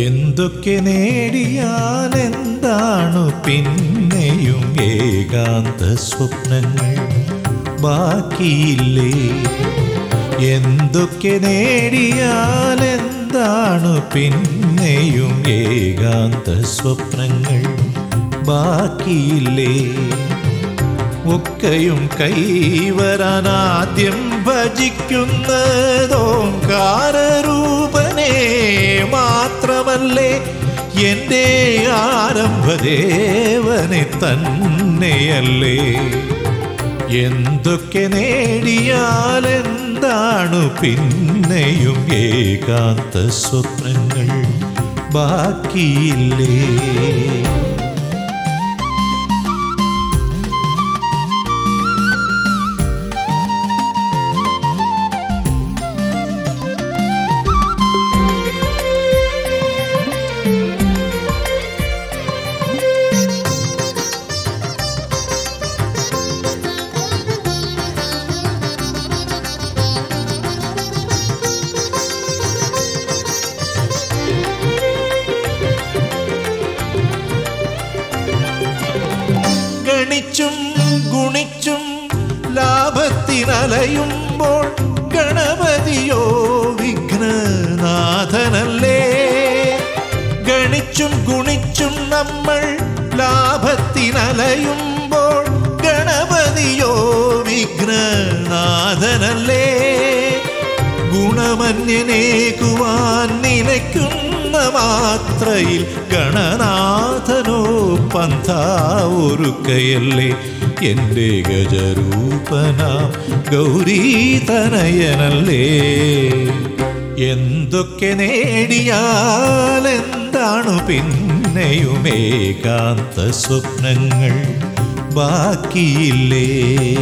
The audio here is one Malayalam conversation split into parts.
എന്തൊക്കെ നേടിയാൽ എന്താണു പിന്നെയും ഏകാന്ത സ്വപ്നങ്ങൾ ബാക്കിയില്ലേ എന്തൊക്കെ നേടിയാൽ എന്താണു പിന്നെയും ഏകാന്ത സ്വപ്നങ്ങൾ ബാക്കിയില്ലേ ഒക്കെയും കൈവരാൻ ആദ്യം ഭജിക്കുന്നതോങ്കാരൂപനെ മാത്രമല്ലേ എൻ്റെ ആരംഭദേവനെ തന്നെയല്ലേ എന്തൊക്കെ നേടിയാൽ എന്താണു പിന്നെയും ഏകാന്ത സ്വപ്നങ്ങൾ ബാക്കിയില്ലേ ഗണിച്ചും ഗുണിച്ചും ലാഭത്തിനലയുമ്പോൾ ഗണപതിയോ വിഘ്നനാഥനല്ലേ ഗണിച്ചും ഗുണിച്ചും നമ്മൾ ലാഭത്തിനലയുമ്പോൾ ഗണപതിയോ വിഘ്നനാഥനല്ലേ ഗുണമന്യനേകുവാൻ നിലയ്ക്കുന്ന മാത്രയിൽ ഗണനാഥനോ പന്ഥാവൊരുക്കയല്ലേ എൻ്റെ ഗജരൂപനാം ഗൗരീതനയനല്ലേ എന്തൊക്കെ നേടിയാൽ എന്താണു പിന്നെയും ഏകാന്ത സ്വപ്നങ്ങൾ ബാക്കിയില്ലേ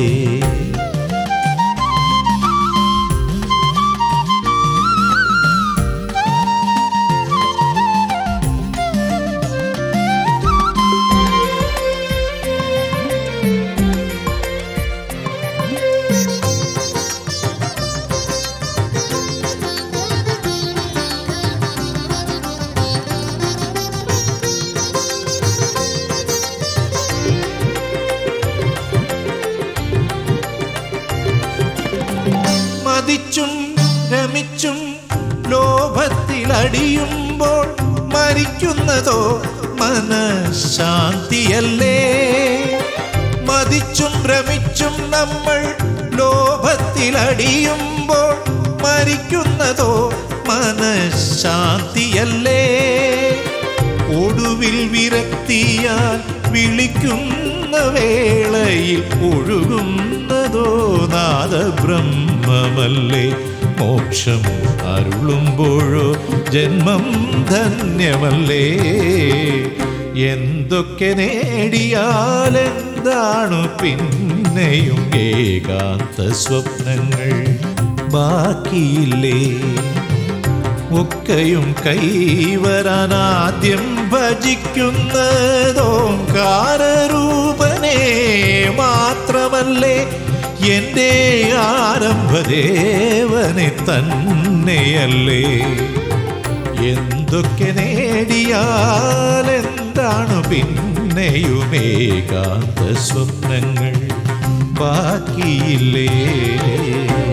മതിച്ചും രമിച്ചും ലോഭത്തിലടിയുമ്പോൾ മരിക്കുന്നതോ മനഃശാന്തിയല്ലേ മതിച്ചും ഭ്രമിച്ചും നമ്മൾ ലോഭത്തിലടിയുമ്പോൾ മരിക്കുന്നതോ മനഃശാന്തിയല്ലേ ഒടുവിൽ വിരക്തിയാൽ വിളിക്കുന്ന വേളയിൽ ഒഴുകുന്നതോ നാദബ്രഹ്മമല്ലേ മോക്ഷം അരുളുമ്പോഴോ ജന്മം ധന്യമല്ലേ എന്തൊക്കെ നേടിയാൽ എന്താണു പിന്നെയും ഏകാന്ത സ്വപ്നങ്ങൾ ബാക്കിയില്ലേ ഒക്കെയും കൈവരാൻ ആദ്യം ഭജിക്കുന്നതോങ്കാരൂപനെ മാത്രമല്ലേ എൻ്റെ ആരംഭദേവനെ തന്നെയല്ലേ എന്തൊക്കെ നേടിയാൽ എന്താണ് പിന്നെയും ഏകാന്ത സ്വപ്നങ്ങൾ ബാക്കിയില്ലേ